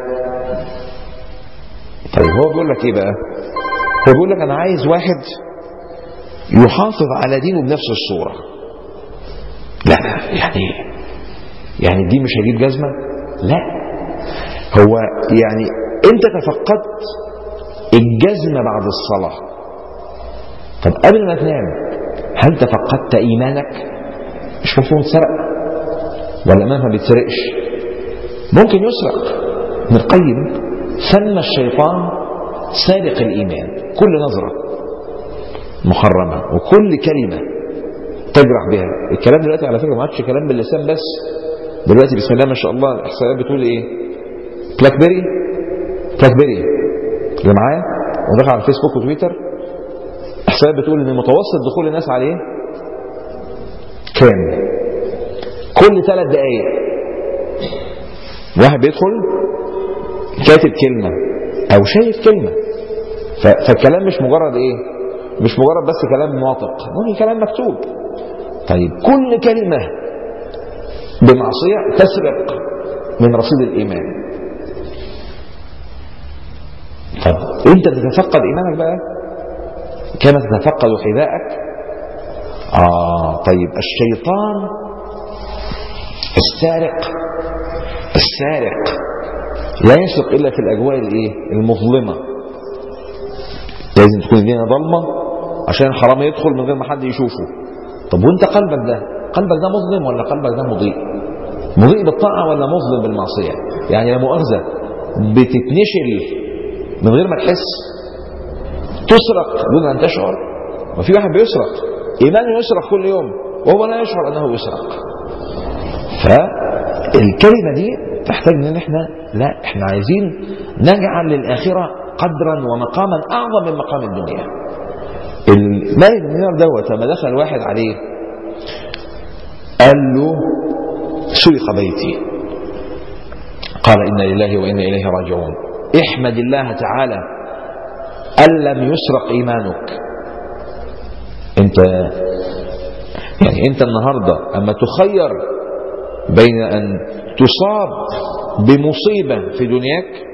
طيب هو بيقول لك ايه بقى هو بيقول لك انا عايز واحد يحافظ على دينه بنفس الصورة لا لا يعني يعني الدين مش هيجيب جزمة لا هو يعني انت تفقدت الجزمة بعد الصلاة طب قبل ما تنام هل تفقدت ايمانك مش مفهوم تسرق ولا ما بيتسرقش ممكن يسرق ابن القيم سمى الشيطان سارق الايمان كل نظره محرمه وكل كلمه تجرح بها الكلام دلوقتي على فكره ما عادش كلام باللسان بس دلوقتي بسم الله ما شاء الله الاحصائيات بتقول ايه بلاك بيري بلاك بيري اللي معايا ودخل على الفيسبوك وتويتر احصائيات بتقول ان متوسط دخول الناس عليه كام كل ثلاث دقائق واحد بيدخل كاتب كلمة أو شايف كلمة فالكلام مش مجرد إيه مش مجرد بس كلام ناطق ممكن كلام مكتوب طيب كل كلمة بمعصية تسرق من رصيد الإيمان طب أنت تتفقد إيمانك بقى كما تتفقد حذاءك آه طيب الشيطان السارق السارق لا يسرق إلا في الأجواء الإيه؟ المظلمة لازم تكون الدنيا ضلمة عشان الحرام يدخل من غير ما حد يشوفه طب وانت قلبك ده قلبك ده مظلم ولا قلبك ده مضيء مضيء بالطاعة ولا مظلم بالمعصية يعني لا مؤاخذة بتتنشل من غير ما تحس تسرق دون أن تشعر وفي واحد بيسرق إيمانه يسرق كل يوم وهو لا يشعر أنه يسرق فالكلمة دي تحتاج ان احنا لا احنا عايزين نجعل للآخرة قدرا ومقاما أعظم من مقام الدنيا المالك بن دينار دوت لما دخل واحد عليه قال له سرق بيتي قال إنا لله وإنا إليه راجعون احمد الله تعالى أن لم يسرق إيمانك أنت يعني أنت النهاردة أما تخير بين أن تصاب بمصيبة في دنياك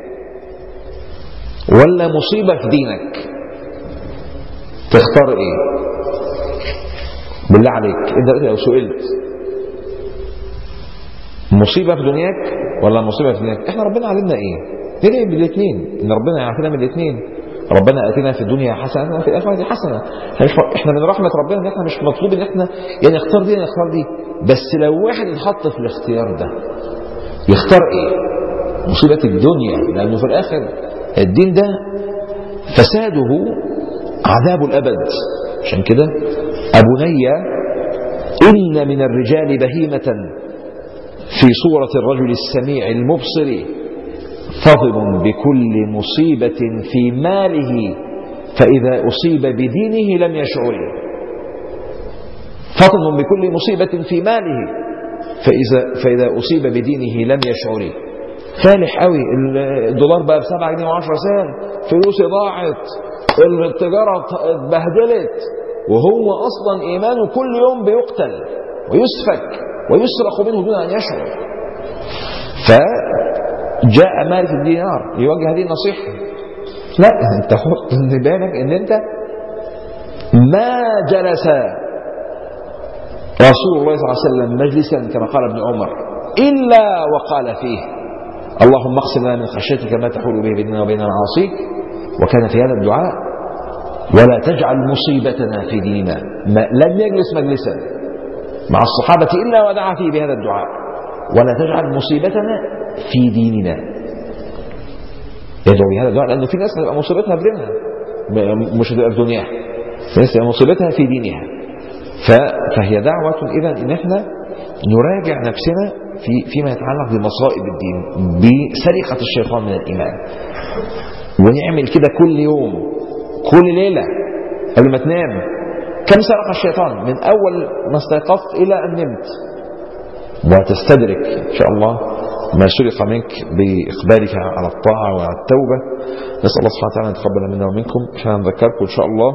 ولا مصيبة في دينك تختار ايه بالله عليك انت لو سئلت مصيبة في دنياك ولا مصيبة في دينك احنا ربنا علمنا ايه ندعي بالاثنين ان ربنا يعافينا من الاثنين ربنا اتنا في الدنيا حسنه وفي الاخره حسنه احنا من رحمه ربنا ان احنا مش مطلوب ان احنا يعني نختار دي نختار دي بس لو واحد اتحط في الاختيار ده يختار ايه مصيبه الدنيا لانه في الاخر الدين ده فساده عذاب الابد عشان كده ابني ان من الرجال بهيمه في صوره الرجل السميع المبصر فضل بكل مصيبة في ماله فإذا أصيب بدينه لم يشعر فضل بكل مصيبة في ماله فإذا, فإذا أصيب بدينه لم يشعر فالح قوي الدولار بقى بسبعة جنيه وعشرة سنت فلوسي ضاعت التجارة اتبهدلت وهو أصلا إيمانه كل يوم بيقتل ويسفك ويسرق منه دون أن يشعر ف جاء مالك الدينار يوجه هذه النصيحة لا انت حط في بالك ان انت ما جلس رسول الله صلى الله عليه وسلم مجلسا كما قال ابن عمر إلا وقال فيه اللهم اقسم لنا من خشيتك ما تحول به بيننا وبين معاصيك وكان في هذا الدعاء ولا تجعل مصيبتنا في ديننا ما لم يجلس مجلسا مع الصحابة إلا ودعا فيه بهذا الدعاء ولا تجعل مصيبتنا في ديننا يدعو بهذا الدعاء لأنه في ناس هتبقى مصيبتها في دينها مش هتبقى في دنياها في ناس هتبقى مصيبتها في دينها فهي دعوة إذا إن احنا نراجع نفسنا في فيما يتعلق بمصائب الدين بسرقة الشيطان من الإيمان ونعمل كده كل يوم كل ليلة قبل ما تنام كم سرق الشيطان من أول ما استيقظت إلى أن نمت وتستدرك إن شاء الله ما سرق منك بإقبالك على الطاعة وعلى التوبة نسأل الله سبحانه وتعالى أن يتقبل منا ومنكم عشان هنذكركم إن شاء الله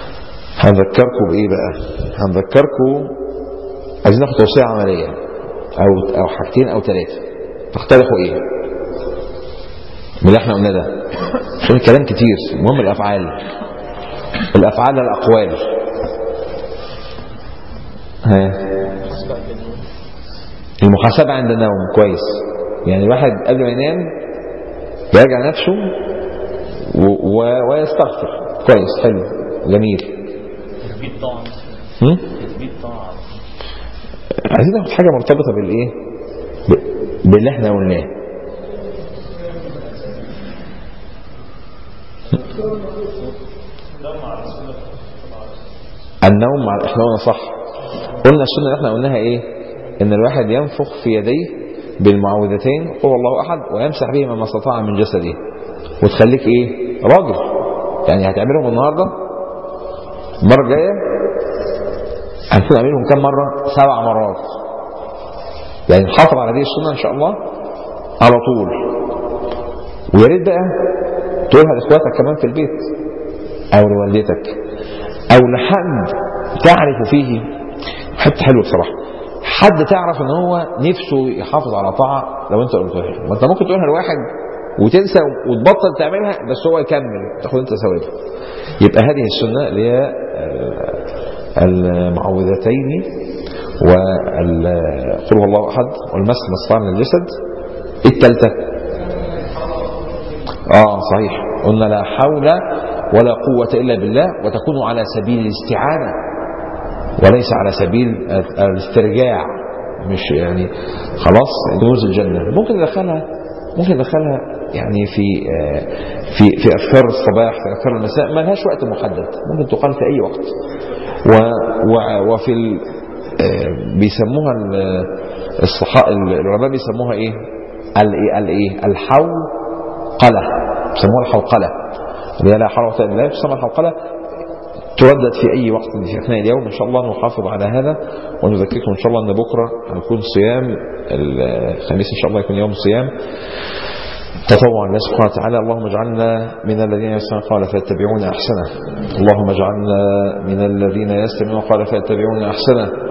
هنذكركم بإيه بقى هنذكركم عايزين ناخد توصية عملية أو أو حاجتين أو ثلاثة تقترحوا إيه؟ من اللي احنا قلنا ده عشان الكلام كتير المهم الأفعال الأفعال الأقوال ها المحاسبة عند النوم كويس يعني الواحد قبل ما ينام يراجع نفسه و... و... ويستغفر كويس حلو جميل
تثبيت طاعة
هم؟
تثبيت طاعة
عايزين ناخد حاجة مرتبطة بالإيه ب... باللي احنا قلناه النوم مع احنا قلنا صح قلنا السنة اللي احنا قلناها ايه ان الواحد ينفخ في يديه بالمعوذتين قل الله احد ويمسح بهما ما استطاع من جسده وتخليك ايه راجل يعني هتعملهم النهارده المره الجايه هنكون عاملهم كم مره سبع مرات يعني نحافظ على هذه السنه ان شاء الله على طول ويا ريت بقى تقولها لاخواتك كمان في البيت او لوالدتك او لحد تعرف فيه حته حلوه بصراحه حد تعرف ان هو نفسه يحافظ على طاعه لو انت قلتها له ما انت ممكن تقولها لواحد وتنسى وتبطل تعملها بس هو يكمل تاخد انت ثوابها يبقى هذه السنه اللي هي آه، المعوذتين وقل هو الله احد والمسح مصطفى من الجسد الثالثه اه صحيح قلنا لا حول ولا قوة إلا بالله وتكون على سبيل الاستعانة وليس على سبيل الاسترجاع مش يعني خلاص كنوز الجنة ممكن ندخلها ممكن ندخلها يعني في آه، في في أذكار الصباح في أذكار المساء ما لهاش وقت محدد ممكن تقال في أي وقت و و وفي ال- آه، بيسموها ال- الصحاء العلماء بيسموها ايه؟ الايه الايه الحوقله بيسموها الحوقله اللي هي لا حول ولا قوه الا بالله تسمى الحوقله تردد في أي وقت في أثناء اليوم إن شاء الله نحافظ على هذا ونذكركم إن شاء الله أن بكرة هنكون صيام الخميس إن شاء الله يكون يوم صيام تطوع الله سبحانه وتعالى اللهم اجعلنا من الذين يستمعون قال فيتبعون أحسنه اللهم اجعلنا من الذين يستمعون قال فيتبعون أحسنه